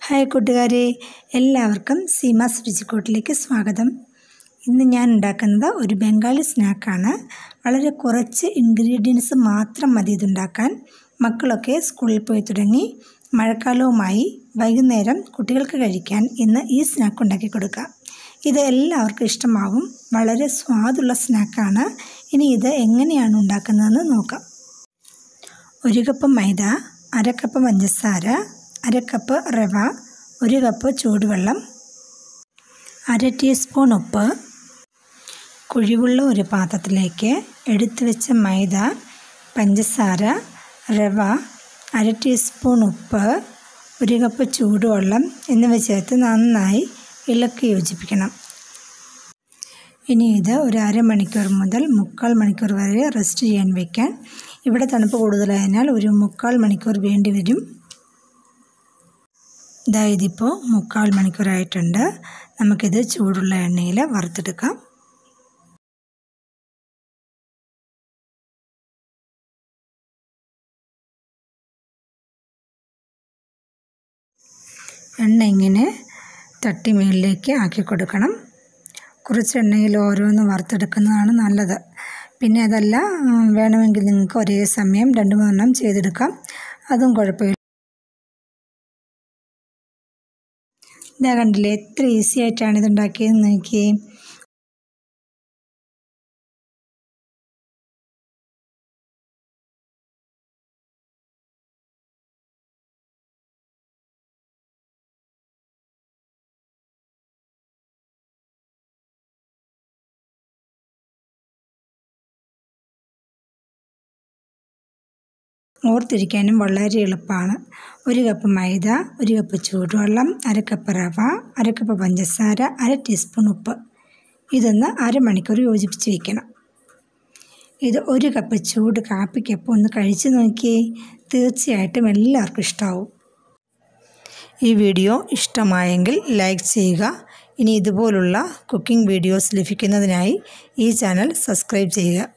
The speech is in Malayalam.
ഹായ് കൂട്ടുകാരെ എല്ലാവർക്കും സീമാസ് രുചിക്കോട്ടിലേക്ക് സ്വാഗതം ഇന്ന് ഞാൻ ഉണ്ടാക്കുന്നത് ഒരു ബംഗാളി സ്നാക്കാണ് വളരെ കുറച്ച് ഇൻഗ്രീഡിയൻസ് മാത്രം മതി ഇതുണ്ടാക്കാൻ മക്കളൊക്കെ സ്കൂളിൽ പോയി തുടങ്ങി മഴക്കാലവുമായി വൈകുന്നേരം കുട്ടികൾക്ക് കഴിക്കാൻ ഇന്ന് ഈ സ്നാക്ക് ഉണ്ടാക്കി കൊടുക്കാം ഇത് എല്ലാവർക്കും ഇഷ്ടമാവും വളരെ സ്വാദുള്ള സ്നാക്കാണ് ഇനി ഇത് എങ്ങനെയാണ് ഉണ്ടാക്കുന്നതെന്ന് നോക്കാം ഒരു കപ്പ് മൈദ അര കപ്പ് പഞ്ചസാര അര കപ്പ് റവ ഒരു കപ്പ് ചൂടുവെള്ളം അര ടീസ്പൂൺ ഉപ്പ് കുഴിവുള്ള ഒരു പാത്രത്തിലേക്ക് എടുത്തു വെച്ച മൈദ പഞ്ചസാര റവ അര ടീസ്പൂൺ ഉപ്പ് ഒരു കപ്പ് ചൂടുവെള്ളം എന്നിവ ചേർത്ത് നന്നായി ഇളക്കി യോജിപ്പിക്കണം ഇനി ഇത് ഒരു അരമണിക്കൂർ മുതൽ മുക്കാൽ മണിക്കൂർ വരെ റെസ്റ്റ് ചെയ്യാൻ വയ്ക്കാൻ ഇവിടെ തണുപ്പ് കൂടുതലായതിനാൽ ഒരു മുക്കാൽ മണിക്കൂർ വേണ്ടി വരും ഇതാ ഇതിപ്പോൾ മുക്കാൽ മണിക്കൂറായിട്ടുണ്ട് നമുക്കിത് ചൂടുള്ള എണ്ണയിൽ വറുത്തെടുക്കാം എണ്ണ ഇങ്ങനെ തട്ടി മേളിലേക്ക് ആക്കി കൊടുക്കണം കുറച്ച് എണ്ണയിൽ ഓരോന്ന് വറുത്തെടുക്കുന്നതാണ് നല്ലത് പിന്നെ അതല്ല വേണമെങ്കിൽ നിങ്ങൾക്ക് ഒരേ സമയം രണ്ട് മൂന്നെണ്ണം ചെയ്തെടുക്കാം അതും കുഴപ്പമില്ല ഇതാ കണ്ടില്ലേ എത്ര ഈസി ആയിട്ടാണ് ഇത് ഉണ്ടാക്കിയത് നോക്കി ഓർത്തിരിക്കാനും വളരെ എളുപ്പമാണ് ഒരു കപ്പ് മൈദ ഒരു കപ്പ് ചൂടുവെള്ളം അര കപ്പ് റവ അര കപ്പ് പഞ്ചസാര അര ടീസ്പൂൺ ഉപ്പ് ഇതൊന്ന് അരമണിക്കൂർ യോജിപ്പിച്ച് വയ്ക്കണം ഇത് ഒരു കപ്പ് ചൂട് കാപ്പിക്കൊപ്പം ഒന്ന് കഴിച്ച് നോക്കിയേ തീർച്ചയായിട്ടും എല്ലാവർക്കും ഇഷ്ടമാവും ഈ വീഡിയോ ഇഷ്ടമായെങ്കിൽ ലൈക്ക് ചെയ്യുക ഇനി ഇതുപോലുള്ള കുക്കിംഗ് വീഡിയോസ് ലഭിക്കുന്നതിനായി ഈ ചാനൽ സബ്സ്ക്രൈബ് ചെയ്യുക